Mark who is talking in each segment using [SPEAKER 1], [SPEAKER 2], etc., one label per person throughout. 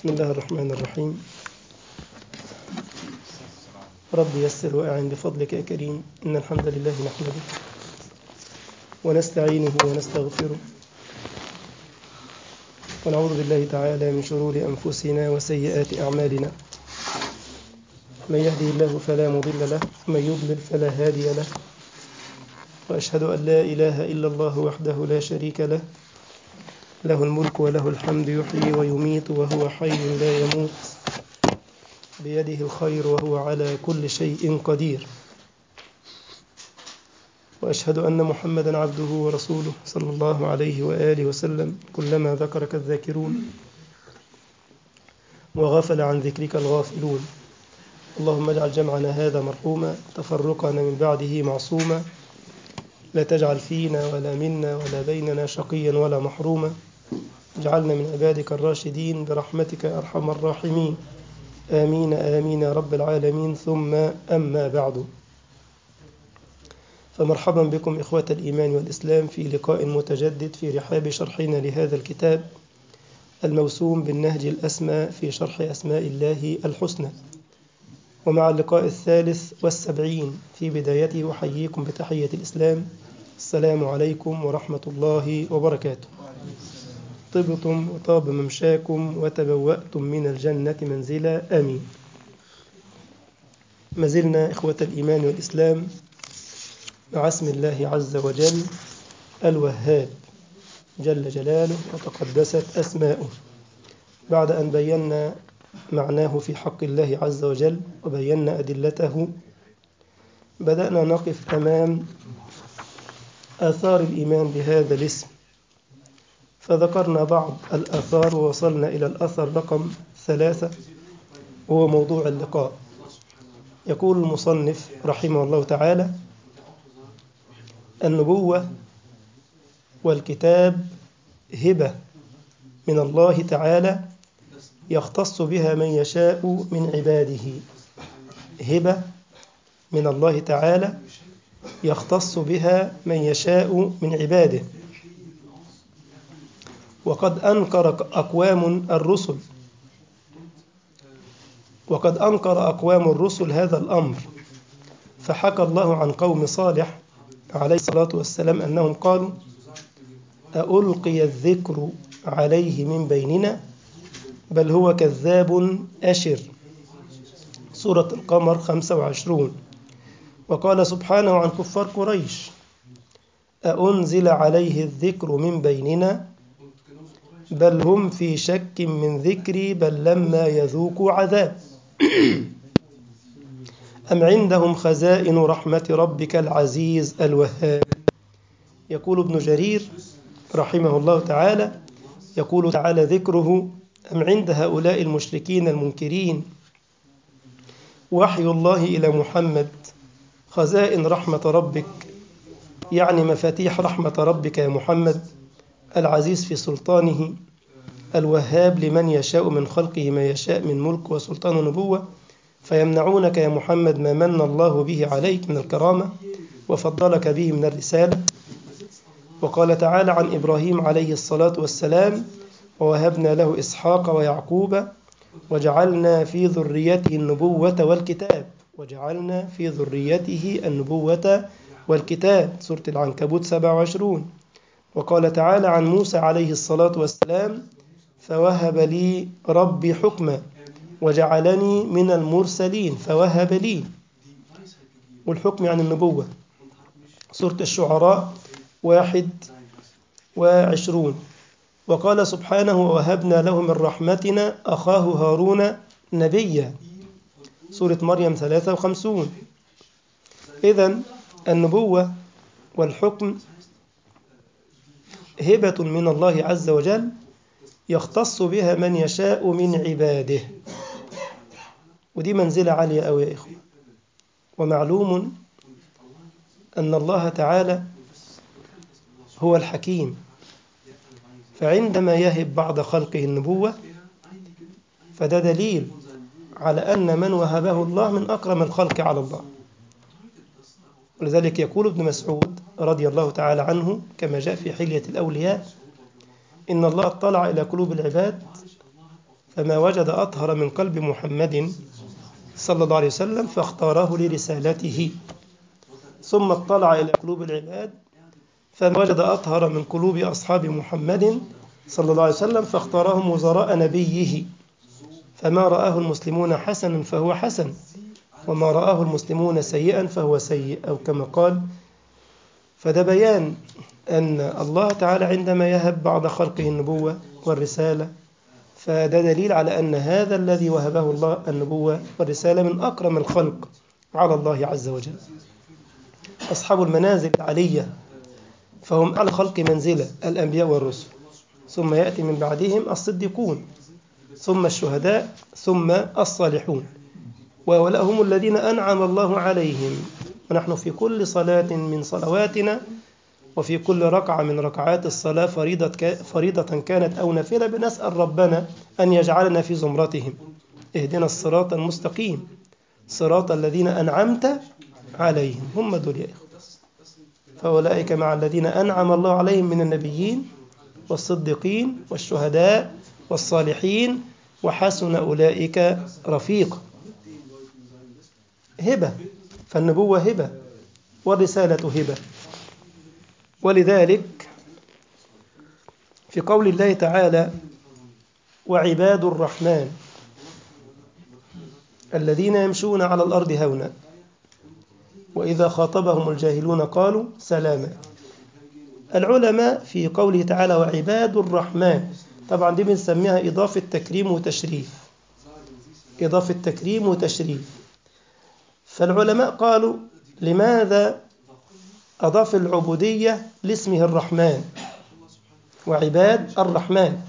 [SPEAKER 1] بسم الله الرحمن الرحيم رب يسر وأعن بفضلك يا كريم إن الحمد لله نحمده ونستعينه ونستغفره ونعوذ بالله تعالى من شرور أنفسنا وسيئات أعمالنا من يهدي الله فلا مضل له ومن يضلل فلا هادي له وأشهد أن لا إله إلا الله وحده لا شريك له له الملك وله الحمد يحيي ويميت وهو حي لا يموت بيده الخير وهو على كل شيء قدير وأشهد أن محمدا عبده ورسوله صلى الله عليه وآله وسلم كلما ذكرك الذاكرون وغفل عن ذكرك الغافلون اللهم اجعل جمعنا هذا مرحوما تفرقنا من بعده معصوما لا تجعل فينا ولا منا ولا بيننا شقيا ولا محروما اجعلنا من عبادك الراشدين برحمتك أرحم الراحمين آمين آمين يا رب العالمين ثم أما بعد فمرحبا بكم إخوة الإيمان والإسلام في لقاء متجدد في رحاب شرحنا لهذا الكتاب الموسوم بالنهج الأسمى في شرح أسماء الله الحسنى ومع اللقاء الثالث والسبعين في بدايته أحييكم بتحية الإسلام السلام عليكم ورحمة الله وبركاته طبتم وطاب ممشاكم وتبوأتم من الجنة منزلا آمين ما زلنا إخوة الإيمان والإسلام مع اسم الله عز وجل الوهاب جل جلاله وتقدست أسماؤه بعد أن بينا معناه في حق الله عز وجل وبينا أدلته بدأنا نقف أمام آثار الإيمان بهذا الاسم فذكرنا بعض الآثار ووصلنا إلى الأثر رقم ثلاثة وهو موضوع اللقاء يقول المصنف رحمه الله تعالى النبوة والكتاب هبة من الله تعالى يختص بها من يشاء من عباده هبة من الله تعالى يختص بها من يشاء من عباده وقد أنكر أقوام الرسل وقد أنكر أقوام الرسل هذا الأمر فحكى الله عن قوم صالح عليه الصلاة والسلام أنهم قالوا ألقي الذكر عليه من بيننا بل هو كذاب أشر سورة القمر 25 وقال سبحانه عن كفار قريش أأنزل عليه الذكر من بيننا بل هم في شك من ذكري بل لما يذوقوا عذاب أم عندهم خزائن رحمة ربك العزيز الوهاب يقول ابن جرير رحمه الله تعالى يقول تعالى ذكره أم عند هؤلاء المشركين المنكرين وحي الله إلى محمد خزائن رحمة ربك يعني مفاتيح رحمة ربك يا محمد العزيز في سلطانه الوهاب لمن يشاء من خلقه ما يشاء من ملك وسلطان ونبوة فيمنعونك يا محمد ما من الله به عليك من الكرامة وفضلك به من الرسالة وقال تعالى عن إبراهيم عليه الصلاة والسلام ووهبنا له إسحاق ويعقوب وجعلنا في ذريته النبوة والكتاب وجعلنا في ذريته النبوة والكتاب سورة العنكبوت 27 وقال تعالى عن موسى عليه الصلاة والسلام فوهب لي ربي حكما وجعلني من المرسلين فوهب لي والحكم عن النبوة سورة الشعراء واحد وعشرون وقال سبحانه ووهبنا له من رحمتنا أخاه هارون نبيا سورة مريم 53 إذا النبوة والحكم هبة من الله عز وجل يختص بها من يشاء من عباده ودي منزلة عالية أوي يا إخوة ومعلوم أن الله تعالى هو الحكيم فعندما يهب بعض خلقه النبوة فده دليل على أن من وهبه الله من أكرم الخلق على الله ولذلك يقول ابن مسعود رضي الله تعالى عنه كما جاء في حلية الأولياء إن الله اطلع إلى قلوب العباد فما وجد أطهر من قلب محمد صلى الله عليه وسلم فاختاره لرسالته ثم اطلع إلى قلوب العباد فما وجد أطهر من قلوب أصحاب محمد صلى الله عليه وسلم فاختارهم وزراء نبيه فما رآه المسلمون حسنا فهو حسن وما رآه المسلمون سيئا فهو سيء أو كما قال فده بيان أن الله تعالى عندما يهب بعض خلقه النبوة والرسالة فده دليل على أن هذا الذي وهبه الله النبوة والرسالة من أكرم الخلق على الله عز وجل أصحاب المنازل العلية فهم أعلى خلق منزلة الأنبياء والرسل ثم يأتي من بعدهم الصديقون ثم الشهداء ثم الصالحون وهؤلاء هم الذين أنعم الله عليهم ونحن في كل صلاة من صلواتنا وفي كل ركعة من ركعات الصلاة فريضة, فريضة كانت أو نافلة بنسأل ربنا أن يجعلنا في زمرتهم اهدنا الصراط المستقيم صراط الذين أنعمت عليهم هم دول يا إخوة فأولئك مع الذين أنعم الله عليهم من النبيين والصديقين والشهداء والصالحين وحسن أولئك رفيقا هبة فالنبوة هبة والرسالة هبة ولذلك في قول الله تعالى وعباد الرحمن الذين يمشون على الأرض هونا وإذا خاطبهم الجاهلون قالوا سلاما العلماء في قوله تعالى وعباد الرحمن طبعا دي بنسميها إضافة تكريم وتشريف إضافة تكريم وتشريف فالعلماء قالوا لماذا أضاف العبودية لاسمه الرحمن وعباد الرحمن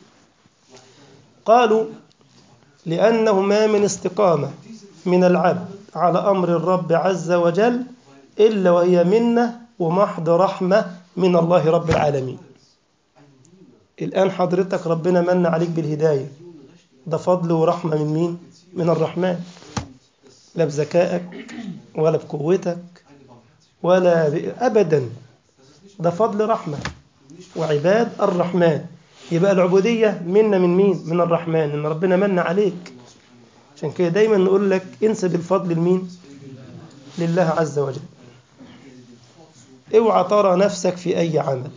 [SPEAKER 1] قالوا لأنه ما من استقامة من العبد على أمر الرب عز وجل إلا وهي منة ومحض رحمة من الله رب العالمين الآن حضرتك ربنا من عليك بالهداية ده فضل ورحمة من مين؟ من الرحمن لا بذكائك ولا بقوتك ولا ب... أبدا ده فضل رحمة وعباد الرحمن يبقى العبودية منا من مين؟ من الرحمن إن ربنا من عليك عشان كده دايما نقول لك انسب الفضل لمين؟ لله عز وجل اوعى ترى نفسك في أي عمل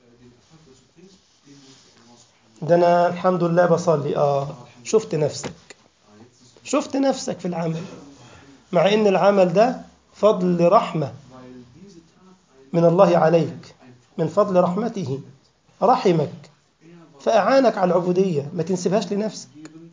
[SPEAKER 1] ده أنا الحمد لله بصلي آه شفت نفسك شفت نفسك في العمل مع إن العمل ده فضل رحمة من الله عليك من فضل رحمته رحمك فأعانك على العبودية ما تنسبهاش لنفسك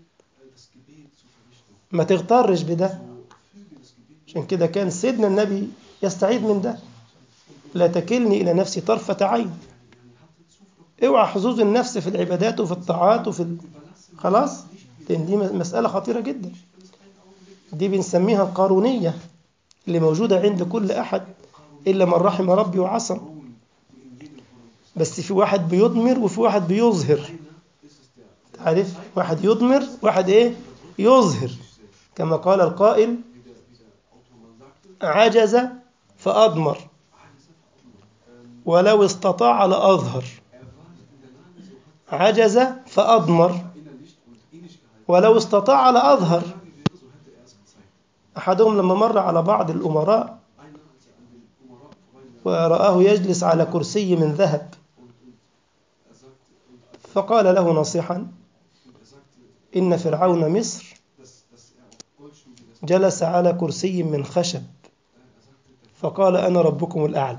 [SPEAKER 1] ما تغترش بده عشان كده كان سيدنا النبي يستعيد من ده لا تكلني إلى نفسي طرفة عين اوعى حظوظ النفس في العبادات وفي الطاعات وفي ال... خلاص لأن دي مسألة خطيرة جدا دي بنسميها القارونية اللي موجودة عند كل أحد إلا من رحم ربي وعصم بس في واحد بيضمر وفي واحد بيظهر تعرف واحد يضمر واحد إيه يظهر كما قال القائل عجز فأضمر ولو استطاع لأظهر عجز فأضمر ولو استطاع لأظهر أحدهم لما مر على بعض الأمراء ورآه يجلس على كرسي من ذهب فقال له نصيحا إن فرعون مصر جلس على كرسي من خشب فقال أنا ربكم الأعلى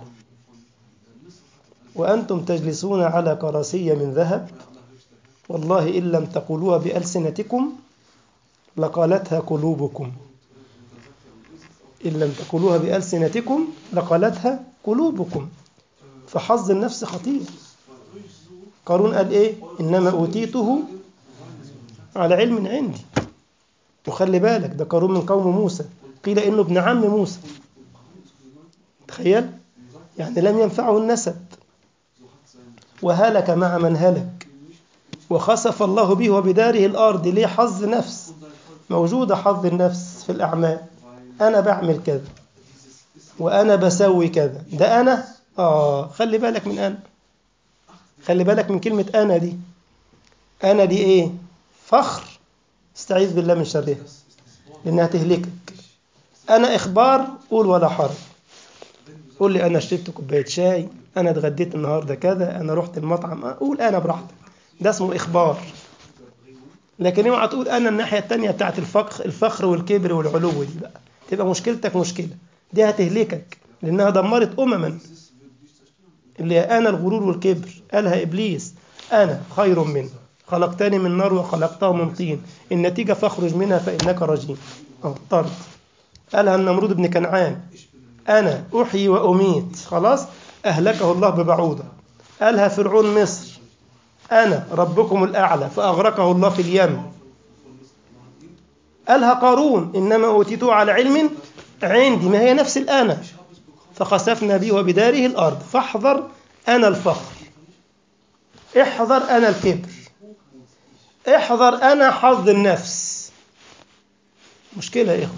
[SPEAKER 1] وأنتم تجلسون على كراسي من ذهب والله إن لم تقولوها بألسنتكم لقالتها قلوبكم إن لم تقولوها بألسنتكم لقالتها قلوبكم فحظ النفس خطير قارون قال إيه إنما أوتيته على علم عندي وخلي بالك ده قارون من قوم موسى قيل إنه ابن عم موسى تخيل يعني لم ينفعه النسب وهلك مع من هلك وخسف الله به وبداره الأرض ليه حظ نفس موجودة حظ النفس في الأعمال أنا بعمل كذا وأنا بسوي كذا ده أنا آه خلي بالك من أنا خلي بالك من كلمة أنا دي أنا دي إيه فخر استعيذ بالله من شرها لأنها تهلكك أنا إخبار قول ولا حرج قول لي أنا شربت كوباية شاي أنا اتغديت النهاردة كذا أنا رحت المطعم قول أنا براحتك ده اسمه إخبار لكن اوعى تقول أنا الناحية التانية بتاعت الفخر, الفخر والكبر والعلو دي بقى تبقى مشكلتك مشكلة دي هتهلكك لأنها دمرت أمما اللي هي أنا الغرور والكبر قالها إبليس أنا خير منه خلقتني من نار وخلقته من طين النتيجة فاخرج منها فإنك رجيم أو طرد قالها النمرود بن كنعان أنا أحيي وأميت خلاص أهلكه الله ببعوضة قالها فرعون مصر أنا ربكم الأعلى فأغرقه الله في اليم قالها قارون إنما أوتيته على علم عندي ما هي نفس الأنا فخسفنا به وبداره الأرض فاحذر أنا الفخر احذر أنا الكبر احذر أنا حظ النفس مشكلة يا إخوة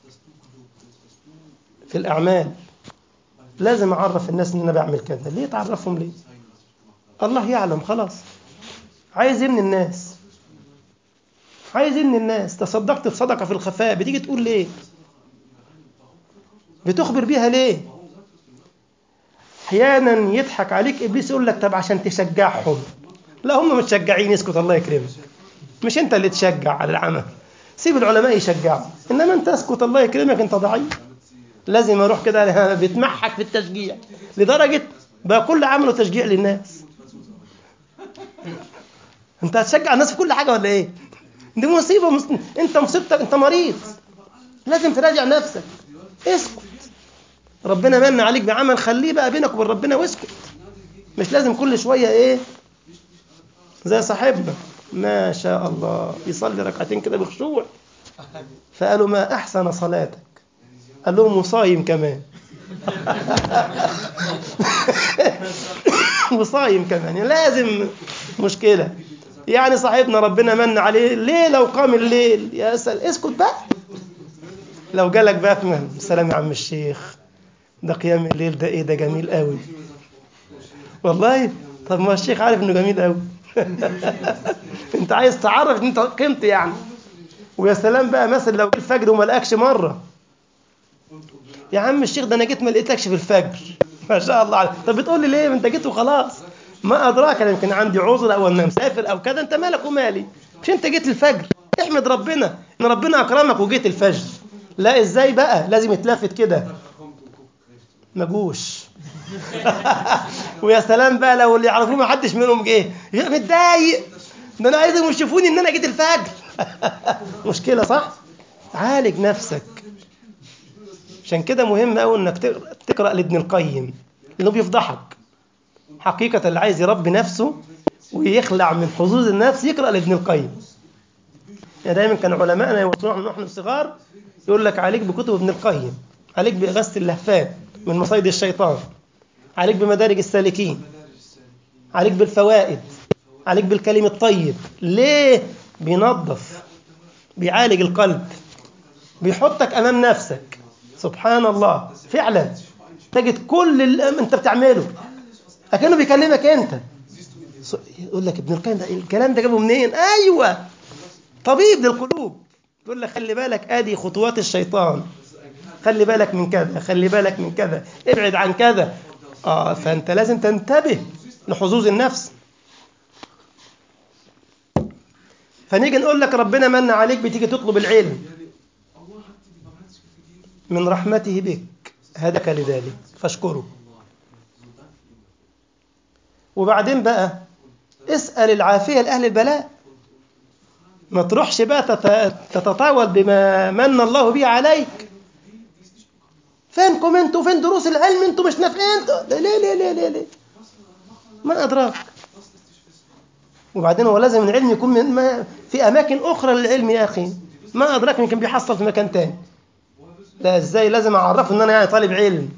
[SPEAKER 1] في الأعمال لازم أعرف الناس إن أنا بعمل كذا ليه تعرفهم ليه الله يعلم خلاص عايز إيه من الناس عايز إيه من الناس تصدقت بصدقة في الخفاء بتيجي تقول ليه بتخبر بيها ليه احيانا يضحك عليك ابليس يقول لك طب عشان تشجعهم لا هم متشجعين اسكت الله يكرمك مش انت اللي تشجع على العمل سيب العلماء يشجعوا انما انت اسكت الله يكرمك انت ضعيف لازم اروح كده بيتمحك في التشجيع لدرجه بقى كل عمله تشجيع للناس انت هتشجع الناس في كل حاجه ولا ايه دي مصيبه مص... انت مصيبتك انت مريض لازم تراجع نفسك اسكت ربنا من عليك بعمل خليه بقى بينك وبين ربنا واسكت مش لازم كل شويه ايه زي صاحبنا ما شاء الله يصلي ركعتين كده بخشوع فقالوا ما احسن صلاتك قال لهم وصايم كمان وصايم كمان يعني لازم مشكله يعني صاحبنا ربنا من عليه ليه لو قام الليل يا سل اسكت بقى لو جالك بقى في سلام يا عم الشيخ ده قيام الليل ده ايه ده جميل قوي والله طب ما الشيخ عارف انه جميل قوي انت عايز تعرف ان انت قيمت يعني ويا سلام بقى مثلا لو جه الفجر وما لقاكش مره يا عم الشيخ ده انا جيت ما لقيتكش في الفجر ما شاء الله عليك طب بتقول لي ليه ما انت جيت وخلاص ما ادراك انا يمكن عندي عذر او انا مسافر او كذا انت مالك ومالي مش انت جيت الفجر احمد ربنا ان ربنا اكرمك وجيت الفجر لا ازاي بقى لازم يتلفت كده ما جوش ويا سلام بقى لو اللي يعرفوه ما حدش منهم جه متضايق ده انا عايزهم يشوفوني ان انا جيت الفجر مشكله صح عالج نفسك عشان كده مهم قوي انك تقرا لابن القيم لانه بيفضحك حقيقه اللي عايز يربي نفسه ويخلع من حظوظ النفس يقرا لابن القيم يعني دايما كان علمائنا يوصلونا نحن صغار يقول لك عليك بكتب ابن القيم عليك بإغاثة اللهفان من مصايد الشيطان عليك بمدارج السالكين عليك بالفوائد عليك بالكلم الطيب ليه بينظف بيعالج القلب بيحطك أمام نفسك سبحان الله فعلا تجد كل اللي انت بتعمله اكنه بيكلمك انت يقول لك ابن القيم ده الكلام ده جابه منين ايوه طبيب للقلوب يقول لك خلي بالك ادي خطوات الشيطان خلي بالك من كذا خلي بالك من كذا ابعد عن كذا اه فانت لازم تنتبه لحظوظ النفس فنيجي نقول لك ربنا من عليك بتيجي تطلب العلم من رحمته بك هداك لذلك فاشكره وبعدين بقى اسأل العافية لأهل البلاء ما تروحش بقى تتطاول بما من الله به عليك فينكم انتوا فين دروس العلم انتوا مش نافعين ليه ليه ليه ليه ليه ما أدراك وبعدين هو لازم العلم يكون من ما في أماكن أخرى للعلم يا أخي ما أدراك يمكن بيحصل في مكان تاني لا ازاي لازم اعرفه ان انا يعني طالب علم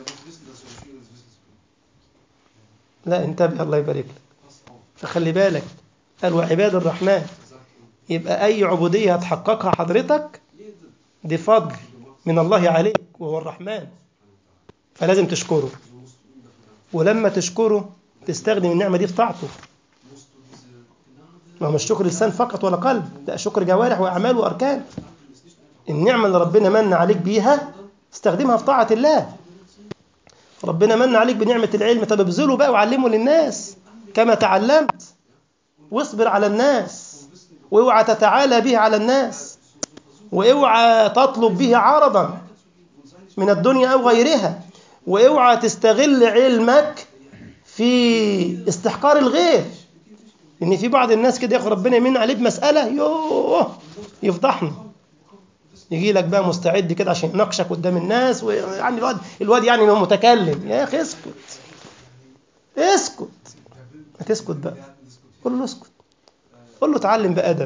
[SPEAKER 1] لا انتبه الله يبارك لك فخلي بالك قال وعباد الرحمن يبقى اي عبوديه هتحققها حضرتك دي فضل من الله عليك وهو الرحمن فلازم تشكره ولما تشكره تستخدم النعمه دي في طاعته ما هو مش شكر لسان فقط ولا قلب لا شكر جوارح وأعمال وأركان النعمة اللي ربنا من عليك بيها استخدمها في طاعة الله ربنا من عليك بنعمة العلم طب ابذله بقى وعلمه للناس كما تعلمت واصبر على الناس واوعى تتعالى به على الناس واوعى تطلب به عرضا من الدنيا أو غيرها واوعى تستغل علمك في استحقار الغير ان في بعض الناس كده ياخد ربنا يمن عليه بمسألة يوه يفضحنا يجي لك بقى مستعد كده عشان يناقشك قدام الناس ويعني الواد الواد يعني هو متكلم يا اخي اسكت اسكت ما تسكت بقى قول له اسكت قول له اتعلم بأدب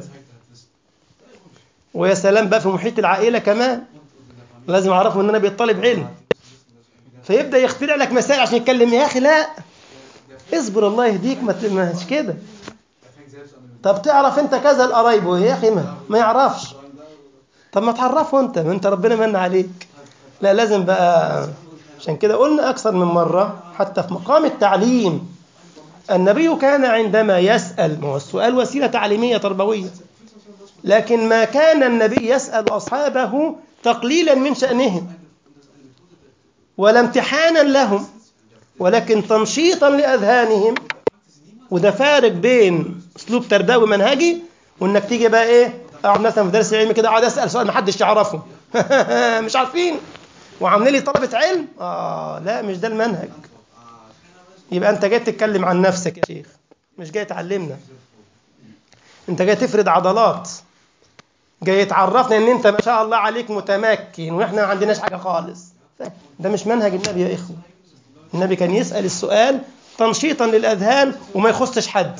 [SPEAKER 1] ويا سلام بقى في محيط العائلة كمان لازم اعرفه ان انا بيطالب علم فيبدا يخترع لك مسائل عشان يتكلم يا اخي لا اصبر الله يهديك ما مش كده طب تعرف انت كذا القرايب يا اخي ما, ما يعرفش طب ما تعرفه انت ما انت ربنا من عليك لا لازم بقى عشان كده قلنا اكثر من مره حتى في مقام التعليم النبي كان عندما يسال ما هو السؤال وسيله تعليميه تربويه لكن ما كان النبي يسال اصحابه تقليلا من شانهم ولا امتحانا لهم ولكن تنشيطا لاذهانهم وده فارق بين اسلوب تربوي منهجي وانك تيجي بقى ايه اقعد مثلا في درس علمي كده اقعد اسال سؤال ما حدش يعرفه مش عارفين وعاملين لي طلبه علم اه لا مش ده المنهج يبقى انت جاي تتكلم عن نفسك يا شيخ مش جاي تعلمنا انت جاي تفرد عضلات جاي تعرفنا ان انت ما شاء الله عليك متمكن واحنا ما عندناش حاجه خالص ده مش منهج النبي يا اخوه النبي كان يسال السؤال تنشيطا للاذهان وما يخصش حد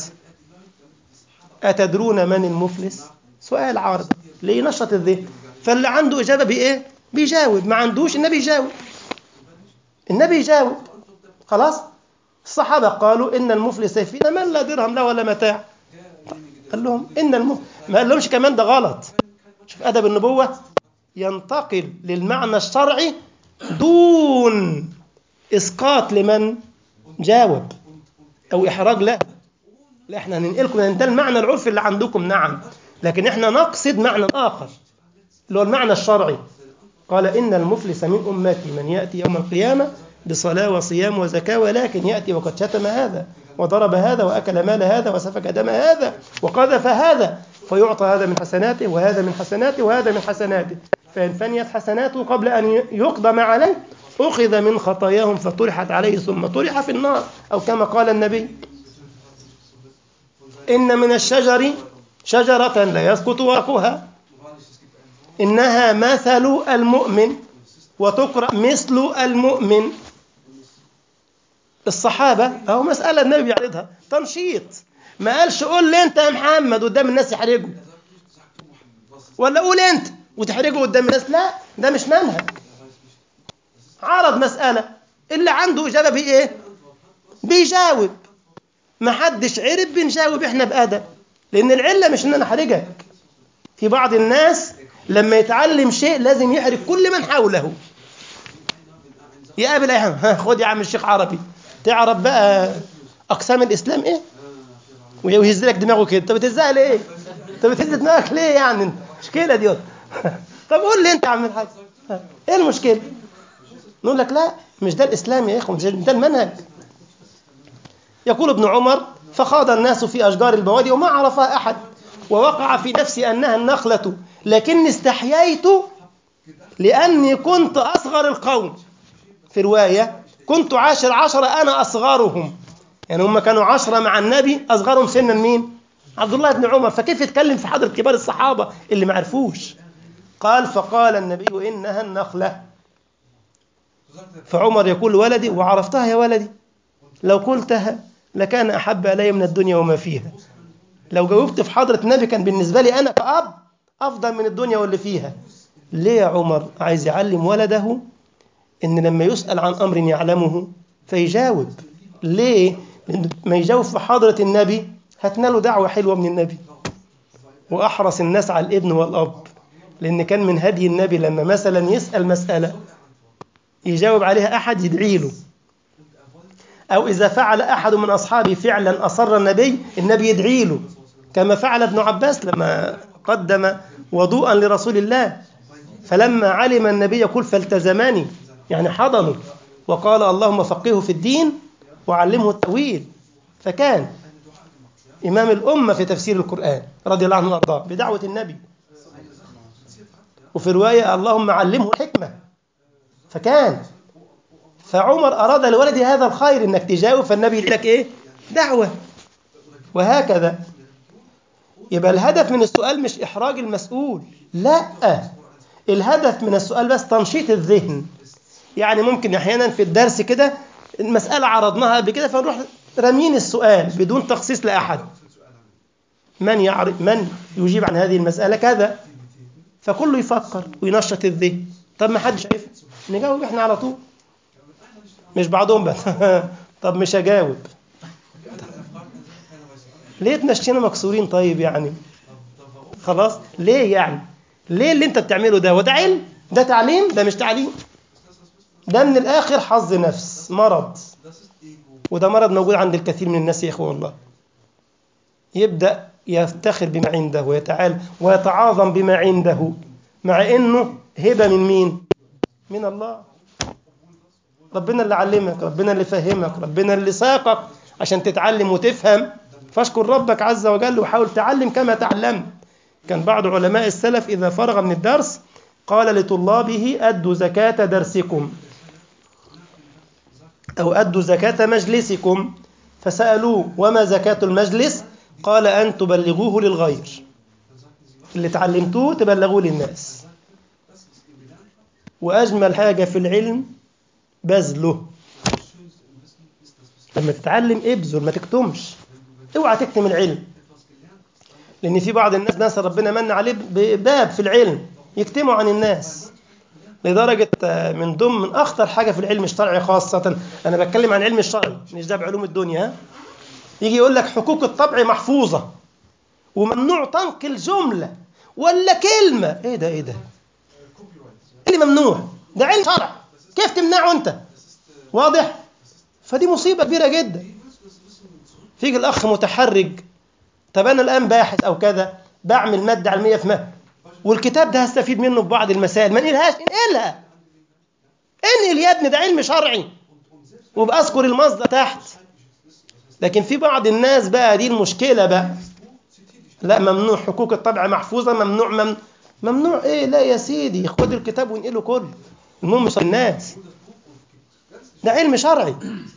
[SPEAKER 1] اتدرون من المفلس سؤال عارض لينشط الذهن فاللي عنده اجابه بايه بيجاوب ما عندوش النبي يجاوب النبي يجاوب خلاص الصحابه قالوا ان المفلس فينا من لا درهم له ولا متاع قال لهم ان المفلس ما قال لهمش كمان ده غلط شوف ادب النبوه ينتقل للمعنى الشرعي دون اسقاط لمن جاوب او احراج له لا احنا هننقلكم ده المعنى العرفي اللي عندكم نعم لكن احنا نقصد معنى آخر اللي هو المعنى الشرعي قال إن المفلس من أمتي من يأتي يوم القيامة بصلاة وصيام وزكاة ولكن يأتي وقد شتم هذا وضرب هذا وأكل مال هذا وسفك دم هذا وقذف هذا فيعطى هذا من حسناته وهذا من حسناته وهذا من حسناته فإن فنيت حسناته قبل أن يقدم عليه أخذ من خطاياهم فطرحت عليه ثم طرح في النار أو كما قال النبي إن من الشجر شجرة لا يسقط ورقها إنها مثل المؤمن وتقرأ مثل المؤمن الصحابة أهو مسألة النبي بيعرضها تنشيط ما قالش قول لي أنت يا محمد قدام الناس يحرجوا ولا قول أنت وتحرجه قدام الناس لا ده مش منهج عرض مسألة اللي عنده إجابة بإيه بيجاوب ما حدش عرف بنجاوب إحنا بأدب لأن العلة مش إن أنا أحرجك في بعض الناس لما يتعلم شيء لازم يحرج كل من حوله يقابل أي ها خد يا عم الشيخ عربي تعرف بقى أقسام الإسلام إيه ويهز لك دماغه كده أنت بتهزها ليه أنت بتهز دماغك ليه يعني مشكلة دي طب قول لي أنت يا عم الحاج إيه المشكلة نقول لك لا مش ده الإسلام يا إخوة مش ده المنهج يقول ابن عمر فخاض الناس في أشجار البوادي وما عرفها أحد ووقع في نفسي أنها النخلة لكني استحييت لأني كنت أصغر القوم في رواية كنت عاشر عشرة أنا أصغرهم يعني هم كانوا عشرة مع النبي أصغرهم سنا مين عبد الله بن عمر فكيف يتكلم في حضرة كبار الصحابة اللي ما عرفوش قال فقال النبي إنها النخلة فعمر يقول ولدي وعرفتها يا ولدي لو قلتها لكان أحب إلي من الدنيا وما فيها لو جاوبت في حضرة النبي كان بالنسبة لي أنا كأب أفضل من الدنيا واللي فيها ليه يا عمر عايز يعلم ولده إن لما يسأل عن أمر يعلمه فيجاوب ليه ما يجاوب في حضرة النبي هتناله دعوة حلوة من النبي وأحرص الناس على الابن والأب لأن كان من هدي النبي لما مثلا يسأل مسألة يجاوب عليها أحد يدعي له أو إذا فعل أحد من أصحابه فعلا أصر النبي النبي يدعي له كما فعل ابن عباس لما قدم وضوءا لرسول الله فلما علم النبي يقول فالتزمني يعني حضنوا وقال اللهم فقهه في الدين وعلمه التأويل فكان إمام الأمة في تفسير القرآن رضي الله عنه وأرضاه بدعوة النبي وفي رواية اللهم علمه الحكمة فكان فعمر أراد لولد هذا الخير إنك تجاوب فالنبي يقول لك إيه دعوة وهكذا يبقى الهدف من السؤال مش إحراج المسؤول لا الهدف من السؤال بس تنشيط الذهن يعني ممكن أحيانا في الدرس كده المسألة عرضناها قبل كده فنروح رامين السؤال بدون تخصيص لأحد من يعرف من يجيب عن هذه المسألة كذا فكله يفكر وينشط الذهن طب ما حدش عارف نجاوب احنا على طول مش بعضهم بس طب مش هجاوب ليه تمشينا مكسورين طيب يعني خلاص ليه يعني ليه اللي انت بتعمله ده وده علم ده تعليم ده مش تعليم ده من الاخر حظ نفس مرض وده مرض موجود عند الكثير من الناس يا اخوه والله يبدا يفتخر بما عنده ويتعال ويتعاظم بما عنده مع انه هبه من مين من الله ربنا اللي علمك ربنا اللي فهمك ربنا اللي ساقك عشان تتعلم وتفهم فاشكر ربك عز وجل وحاول تعلم كما تعلمت كان بعض علماء السلف إذا فرغ من الدرس قال لطلابه أدوا زكاة درسكم أو أدوا زكاة مجلسكم فسألوه وما زكاة المجلس قال أن تبلغوه للغير اللي تعلمتوه تبلغوه للناس وأجمل حاجة في العلم بذله لما تتعلم ابذل ما تكتمش اوعى تكتم العلم لان في بعض الناس ناس ربنا من عليه بباب في العلم يكتموا عن الناس لدرجة من ضمن من أخطر حاجة في العلم الشرعي خاصة أنا بتكلم عن العلم الشرعي مش ده بعلوم الدنيا يجي يقول لك حقوق الطبع محفوظة وممنوع تنقل جملة ولا كلمة إيه ده إيه ده اللي ممنوع ده علم شرع كيف تمنعه أنت واضح فدي مصيبة كبيرة جدا فيجي الأخ متحرج طب أنا الآن باحث أو كذا بعمل مادة علمية في مهد والكتاب ده هستفيد منه في بعض المسائل ما انقلهاش انقلها انقل يا ابني ده علم شرعي وابقى اذكر المصدر تحت لكن في بعض الناس بقى دي المشكلة بقى لا ممنوع حقوق الطبع محفوظة ممنوع مم... ممنوع ايه لا يا سيدي خد الكتاب وانقله كله المهم مش الناس ده علم شرعي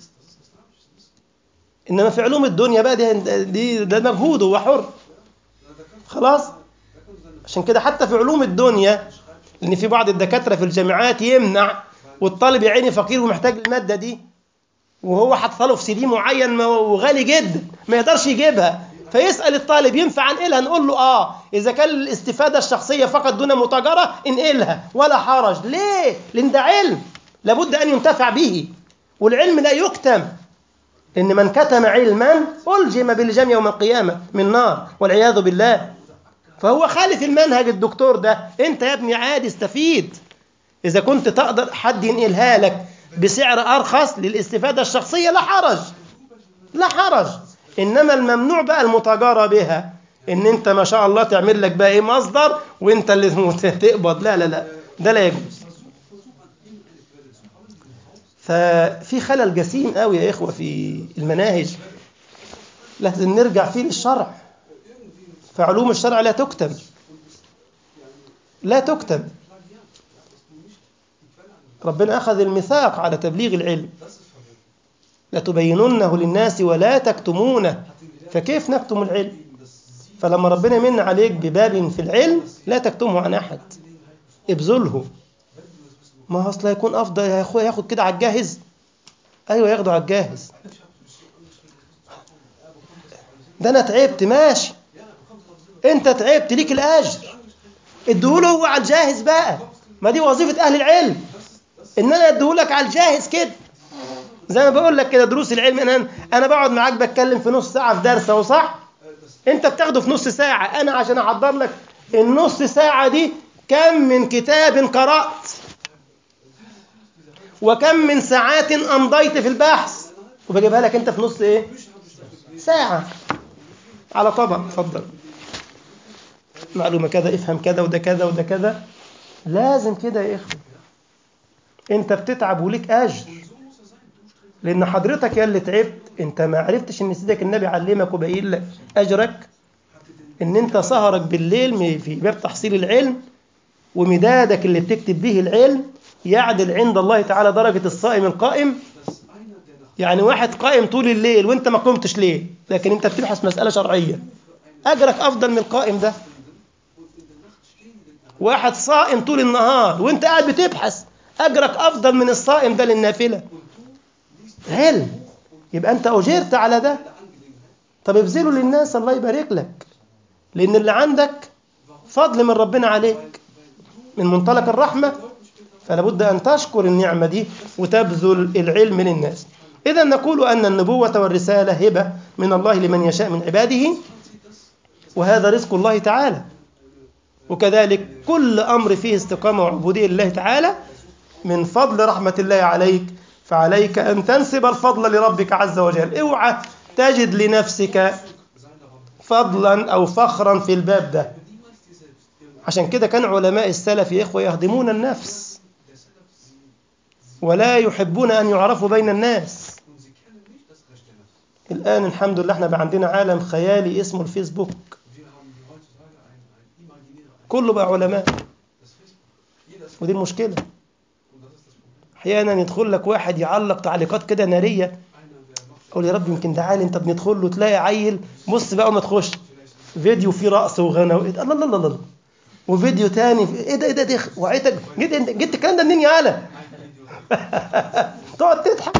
[SPEAKER 1] انما في علوم الدنيا بقى دي, دي ده مجهود هو حر خلاص عشان كده حتى في علوم الدنيا لان في بعض الدكاتره في الجامعات يمنع والطالب يا عيني فقير ومحتاج الماده دي وهو حاططها له في سي دي معين وغالي جدا ما يقدرش يجيبها فيسال الطالب ينفع انقلها نقول له اه اذا كان الاستفاده الشخصيه فقط دون متاجره انقلها ولا حرج ليه لان ده علم لابد ان ينتفع به والعلم لا يكتم إن من كتم علما ألجم بالجم يوم القيامة من نار والعياذ بالله فهو خالف المنهج الدكتور ده أنت يا ابني عادي استفيد إذا كنت تقدر حد ينقلها لك بسعر أرخص للاستفادة الشخصية لا حرج لا حرج إنما الممنوع بقى المتاجرة بها إن أنت ما شاء الله تعمل لك بقى إيه مصدر وأنت اللي تقبض لا لا لا ده لا يجوز ففي خلل جسيم قوي يا إخوة في المناهج لازم نرجع فيه للشرع فعلوم الشرع لا تكتم لا تكتم ربنا أخذ الميثاق على تبليغ العلم لتبيننه للناس ولا تكتمونه فكيف نكتم العلم فلما ربنا يمن عليك بباب في العلم لا تكتمه عن أحد ابذله ما هو اصل هيكون افضل يا اخويا ياخد كده على الجاهز ايوه ياخده على الجاهز ده انا تعبت ماشي انت تعبت ليك الاجر اديهوله هو على الجاهز بقى ما دي وظيفه اهل العلم ان انا اديهولك على الجاهز كده زي ما بقول لك كده دروس العلم انا انا بقعد معاك بتكلم في نص ساعه في درس اهو صح انت بتاخده في نص ساعه انا عشان احضر لك النص ساعه دي كم من كتاب قرات وكم من ساعات أمضيت في البحث وبجيبها لك أنت في نص إيه؟ ساعة على طبق اتفضل معلومة كذا افهم كذا وده كذا وده كذا لازم كده يا إخوة أنت بتتعب وليك أجر لأن حضرتك يا اللي تعبت أنت ما عرفتش إن سيدك النبي علمك وبين لك أجرك إن أنت سهرك بالليل في باب تحصيل العلم ومدادك اللي بتكتب به العلم يعدل عند الله تعالى درجة الصائم القائم يعني واحد قائم طول الليل وانت ما قمتش ليه لكن انت بتبحث مسألة شرعية أجرك أفضل من القائم ده واحد صائم طول النهار وانت قاعد بتبحث أجرك أفضل من الصائم ده للنافلة علم يبقى أنت أجرت على ده طب ابذله للناس الله يبارك لك لأن اللي عندك فضل من ربنا عليك من منطلق الرحمة فلا بد أن تشكر النعمة دي وتبذل العلم للناس إذا نقول أن النبوة والرسالة هبة من الله لمن يشاء من عباده وهذا رزق الله تعالى وكذلك كل أمر فيه استقامة وعبودية لله تعالى من فضل رحمة الله عليك فعليك أن تنسب الفضل لربك عز وجل اوعى تجد لنفسك فضلا أو فخرا في الباب ده عشان كده كان علماء السلف يا إخوة يهدمون النفس ولا يحبون أن يعرفوا بين الناس الآن الحمد لله احنا بقى عندنا عالم خيالي اسمه الفيسبوك كله بقى علماء ودي المشكلة أحيانا يدخل لك واحد يعلق تعليقات كده نارية أقول يا رب يمكن ده عالي أنت بندخل له تلاقي عيل بص بقى ما تخش فيديو فيه رقص وغنى وإيه الله الله الله الله وفيديو تاني ايه ده ايه ده ده وعيتك جيت انت جبت الكلام ده منين يا عالم تقعد تضحك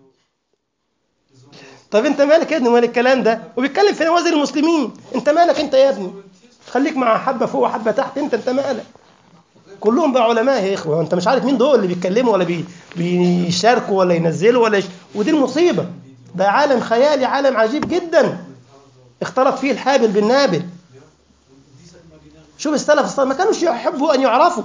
[SPEAKER 1] طب انت مالك يا ابني مال الكلام ده وبيتكلم في نوازل المسلمين انت مالك انت يا ابني خليك مع حبه فوق وحبه تحت انت انت مالك كلهم بقى علماء يا اخوه انت مش عارف مين دول اللي بيتكلموا ولا بي... بيشاركوا ولا ينزلوا ولا يش... ودي المصيبه ده عالم خيالي عالم عجيب جدا اختلط فيه الحابل بالنابل شوف السلف الصالح ما كانوش يحبوا أن يعرفوا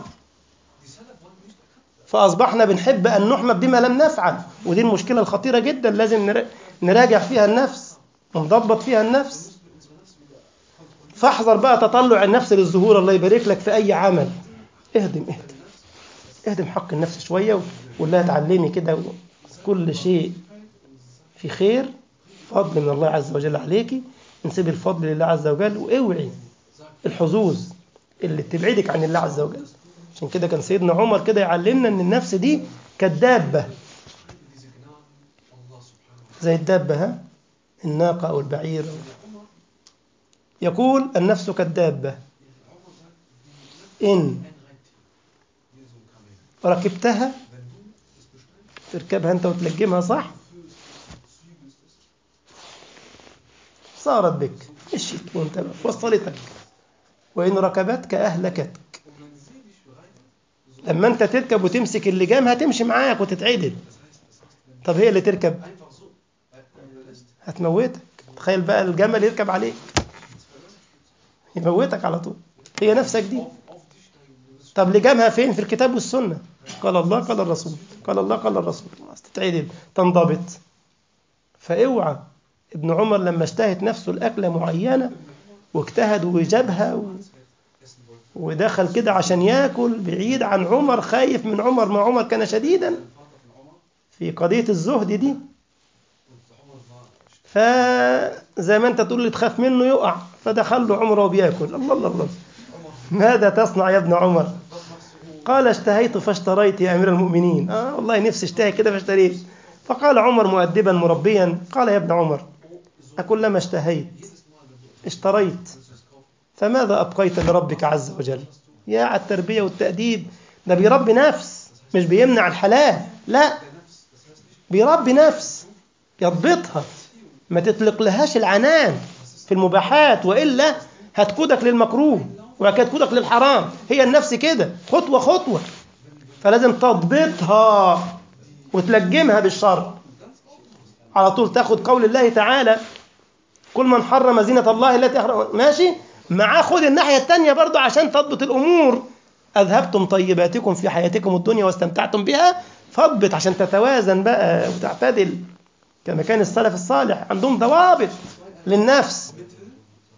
[SPEAKER 1] فأصبحنا بنحب أن نحمد بما لم نفعل ودي المشكلة الخطيرة جدا لازم نراجع فيها النفس ونضبط فيها النفس فاحذر بقى تطلع النفس للظهور الله يبارك لك في أي عمل اهدم اهدم اهدم حق النفس شوية وقول لها تعلمي كده كل شيء في خير فضل من الله عز وجل عليكي انسبي الفضل لله عز وجل واوعي الحظوظ اللي بتبعدك عن الله عز وجل عشان كده كان سيدنا عمر كده يعلمنا ان النفس دي كالدابة زي الدابة ها الناقة أو البعير يقول النفس كالدابة إن ركبتها تركبها أنت وتلجمها صح صارت بك مشيت وانت وصلتك وإن ركبتك أهلكتك لما أنت تركب وتمسك اللجام هتمشي معاك وتتعدل طب هي اللي تركب هتموتك تخيل بقى الجمل يركب عليك يموتك على طول هي نفسك دي طب لجامها فين في الكتاب والسنة قال الله قال الرسول قال الله قال الرسول تتعدل تنضبط فاوعى ابن عمر لما اشتهت نفسه الأكلة معينة واجتهد وجابها و... ودخل كده عشان ياكل بعيد عن عمر خايف من عمر ما عمر كان شديدا في قضية الزهد دي فزي ما انت تقول لي تخاف منه يقع فدخل له عمر وبياكل الله الله الله ماذا تصنع يا ابن عمر قال اشتهيت فاشتريت يا امير المؤمنين اه والله نفسي اشتهي كده فاشتريت فقال عمر مؤدبا مربيا قال يا ابن عمر أكلما اشتهيت اشتريت فماذا أبقيت لربك عز وجل يا على التربية والتأديب ده بيربي نفس مش بيمنع الحلال لا بيربي نفس يضبطها ما تطلق لهاش العنان في المباحات وإلا هتقودك للمكروه وهتقودك للحرام هي النفس كده خطوة خطوة فلازم تضبطها وتلجمها بالشر على طول تاخد قول الله تعالى كل من حرم زينة الله التي أحرم ماشي معاه خد الناحية التانية برضه عشان تضبط الأمور أذهبتم طيباتكم في حياتكم الدنيا واستمتعتم بها فاضبط عشان تتوازن بقى وتعتدل كما كان السلف الصالح عندهم ضوابط للنفس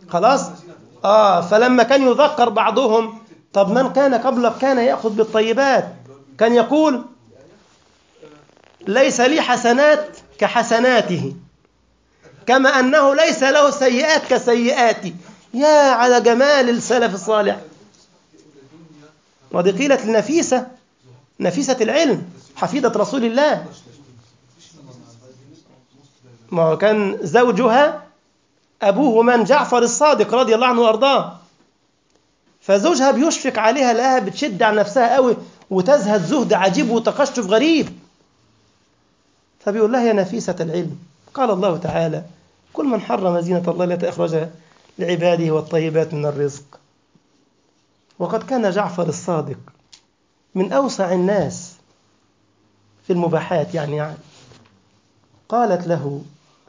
[SPEAKER 1] خلاص آه فلما كان يذكر بعضهم طب من كان قبلك كان يأخذ بالطيبات كان يقول ليس لي حسنات كحسناته كما أنه ليس له سيئات كسيئاتي يا على جمال السلف الصالح ودي قيلت لنفيسة نفيسة العلم حفيدة رسول الله ما كان زوجها أبوه من جعفر الصادق رضي الله عنه وأرضاه فزوجها بيشفق عليها لها بتشد عن نفسها قوي وتزهد زهد عجيب وتقشف غريب فبيقول لها يا نفيسة العلم قال الله تعالى كل من حرم زينة الله التي أخرجها لعباده والطيبات من الرزق وقد كان جعفر الصادق من أوسع الناس في المباحات يعني, يعني قالت له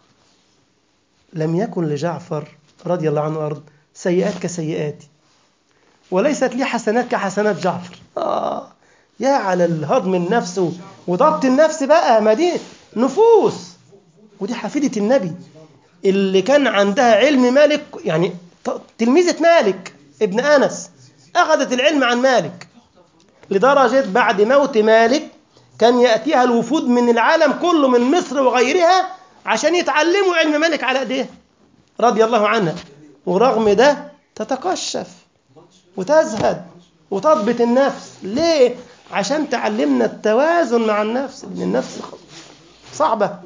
[SPEAKER 1] لم يكن لجعفر رضي الله عنه أرض سيئات كسيئاتي وليست لي حسنات كحسنات جعفر آه يا على الهضم النفس وضبط النفس بقى ما دي نفوس ودي حفيدة النبي اللي كان عندها علم مالك يعني تلميذة مالك ابن أنس أخذت العلم عن مالك لدرجة بعد موت مالك كان يأتيها الوفود من العالم كله من مصر وغيرها عشان يتعلموا علم مالك على ايديها رضي الله عنها ورغم ده تتقشف وتزهد وتضبط النفس ليه عشان تعلمنا التوازن مع النفس لان النفس صعبة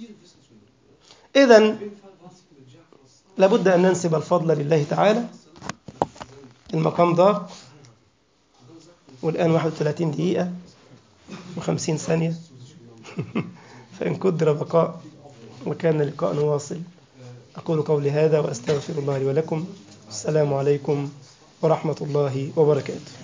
[SPEAKER 1] إذا لابد أن ننسب الفضل لله تعالى المقام ضاق والآن 31 دقيقة و50 ثانية فإن قدر بقاء وكان لقاء واصل أقول قولي هذا وأستغفر الله لي ولكم السلام عليكم ورحمة الله وبركاته